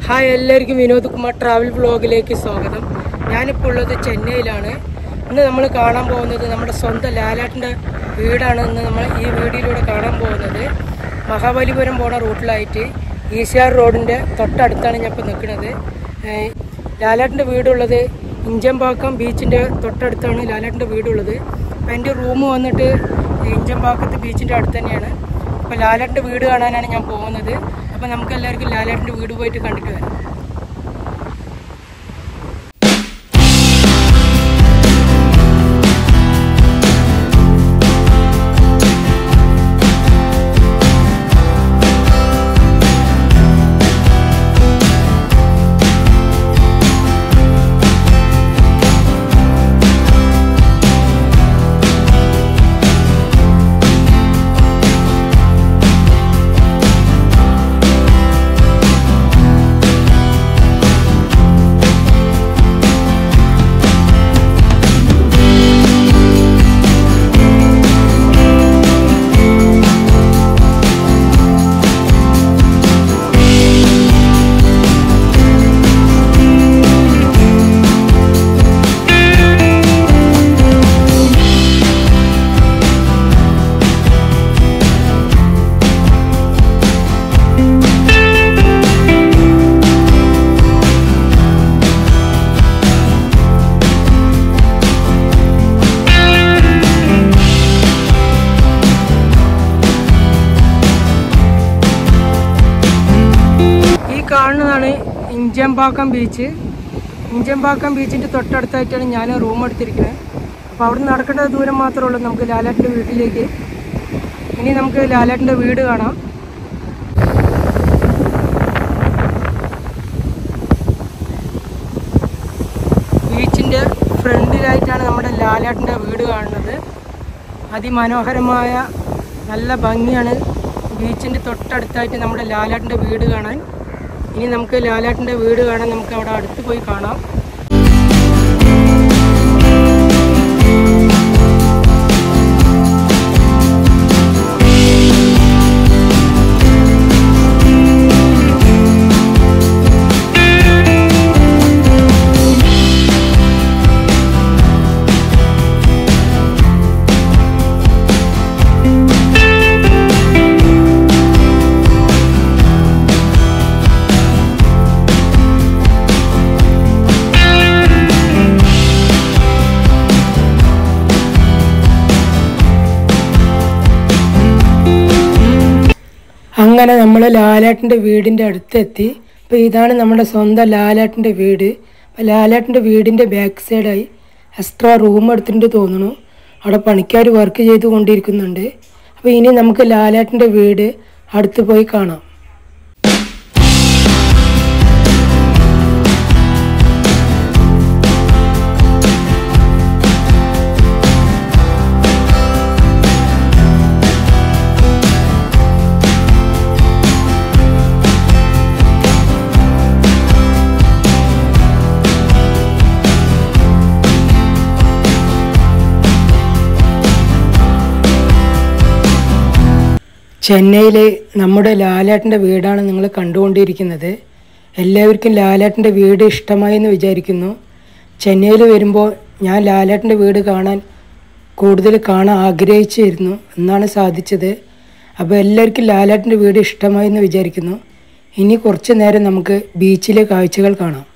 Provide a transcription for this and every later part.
hi എല്ലാവർക്കും Vinod Kumar travel വ്ളോഗിലേക്ക് സ്വാഗതം ഞാനിപ്പോൾ ഉള്ളത് ചെന്നൈയിലാണ് ഇന്ന് നമ്മൾ കാണാൻ പോകുന്നത് നമ്മുടെ സ്വന്തം ലാലാട്ടിൻ്റെ വീടാണ് ഇന്ന് നമ്മൾ ഈ വീഡിയോയിലൂടെ കാണാൻ പോകുന്നത് മഹാബലിപുരം പോണ റൂട്ടിലായിട്ട് ഈസിയാർ റോഡിൻ്റെ തൊട്ടടുത്താണ് ഞാൻ ഇപ്പോൾ നിൽക്കുന്നത് ഏഹ് ലാലാട്ടിൻ്റെ വീടുള്ളത് ഇഞ്ചമ്പാക്കം ബീച്ചിൻ്റെ തൊട്ടടുത്താണ് ലാലാട്ടിൻ്റെ വീടുള്ളത് അപ്പം എൻ്റെ റൂം വന്നിട്ട് ഇഞ്ചമ്പാക്കത്ത് ബീച്ചിൻ്റെ അടുത്ത് തന്നെയാണ് അപ്പോൾ ലാലാട്ടിൻ്റെ വീട് കാണാനാണ് ഞാൻ പോകുന്നത് അപ്പോൾ നമുക്ക് എല്ലാവർക്കും ലാലാട്ടിൻ്റെ വീട് പോയിട്ട് കണ്ടിട്ട് വരാം ഈ കാണുന്നതാണ് ഇഞ്ചമ്പാക്കം ബീച്ച് ഇഞ്ചമ്പാക്കം ബീച്ചിൻ്റെ തൊട്ടടുത്തായിട്ടാണ് ഞാൻ റൂം എടുത്തിരിക്കുന്നത് അപ്പോൾ അവിടെ നിന്ന് നടക്കേണ്ട ദൂരം മാത്രമേ ഉള്ളൂ നമുക്ക് ലാലാട്ടിൻ്റെ വീട്ടിലേക്ക് ഇനി നമുക്ക് ലാലാട്ടിൻ്റെ വീട് കാണാം ബീച്ചിൻ്റെ ഫ്രണ്ടിലായിട്ടാണ് നമ്മുടെ ലാലാട്ടിൻ്റെ വീട് കാണുന്നത് അതിമനോഹരമായ നല്ല ഭംഗിയാണ് ബീച്ചിൻ്റെ തൊട്ടടുത്തായിട്ട് നമ്മുടെ ലാലാട്ടിൻ്റെ വീട് കാണാൻ ഇനി നമുക്ക് ലാലാട്ടിൻ്റെ വീട് കാണാൻ നമുക്ക് അവിടെ അടുത്ത് പോയി കാണാം അങ്ങനെ നമ്മൾ ലാലാട്ടിൻ്റെ വീടിൻ്റെ അടുത്തെത്തി അപ്പോൾ ഇതാണ് നമ്മുടെ സ്വന്തം ലാലാട്ടിൻ്റെ വീട് അപ്പോൾ ലാലാട്ടിൻ്റെ വീടിൻ്റെ ബാക്ക് സൈഡായി എക്സ്ട്രാ റൂം എടുത്തിട്ട് തോന്നുന്നു അവിടെ പണിക്കാർ വർക്ക് ചെയ്ത് കൊണ്ടിരിക്കുന്നുണ്ട് അപ്പോൾ ഇനി നമുക്ക് ലാലാട്ടിൻ്റെ വീട് അടുത്ത് പോയി കാണാം ചെന്നൈയിലെ നമ്മുടെ ലാലാട്ടിൻ്റെ വീടാണ് നിങ്ങൾ കണ്ടുകൊണ്ടിരിക്കുന്നത് എല്ലാവർക്കും ലാലാട്ടിൻ്റെ വീട് ഇഷ്ടമായി എന്ന് വിചാരിക്കുന്നു ചെന്നൈയിൽ വരുമ്പോൾ ഞാൻ ലാലാട്ടിൻ്റെ വീട് കാണാൻ കൂടുതൽ കാണാൻ ആഗ്രഹിച്ചിരുന്നു എന്നാണ് സാധിച്ചത് അപ്പോൾ എല്ലാവർക്കും ലാലാട്ടിൻ്റെ വീട് ഇഷ്ടമായി എന്ന് വിചാരിക്കുന്നു ഇനി കുറച്ച് നേരം നമുക്ക് ബീച്ചിലെ കാഴ്ചകൾ കാണാം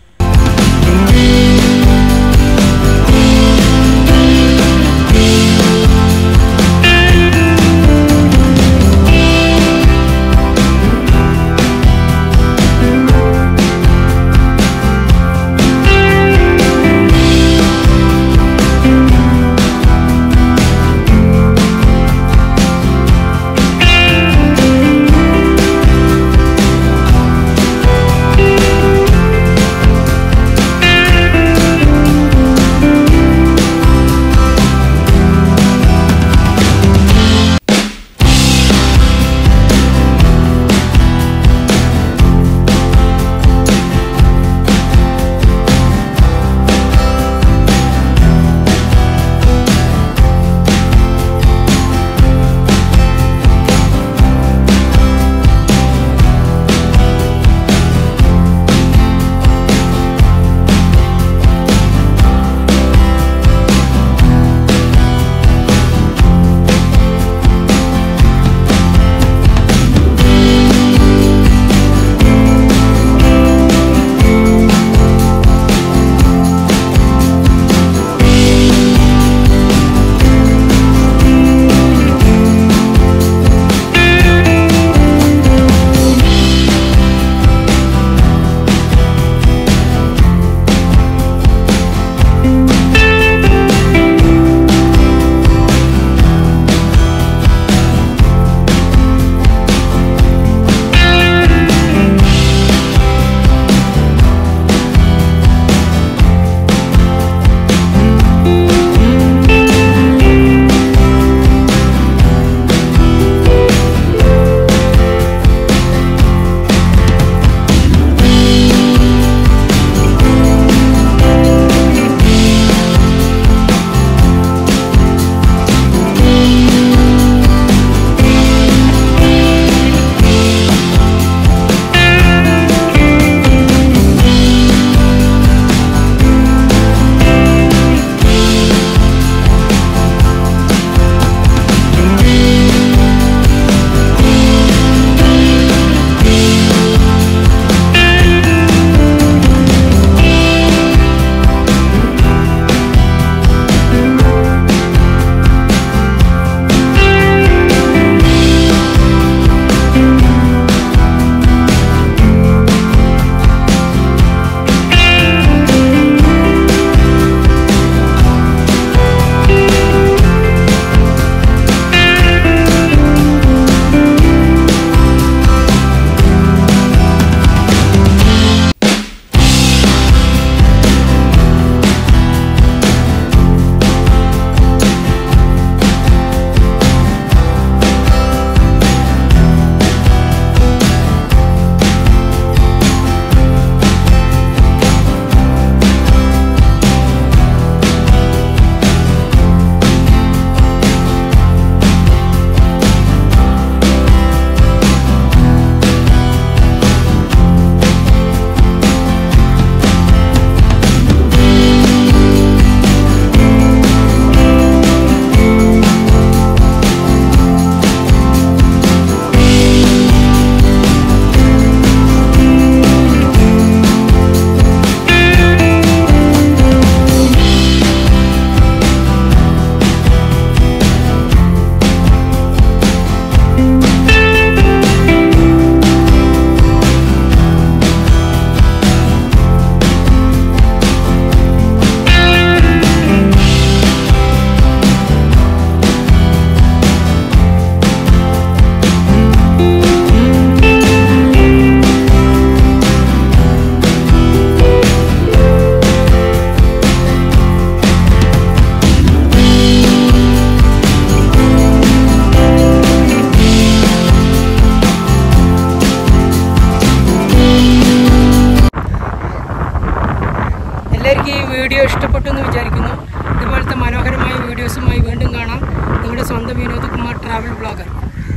വിശ്വസിക്കുന്നു ഇതുപോലത്തെ മനോഹരമായ വീഡിയോസുമായി വീണ്ടും കാണാം നിങ്ങളുടെ സ്വന്തം വിനോദ് കുമാർ ട്രാവൽ ബ്ലോഗർ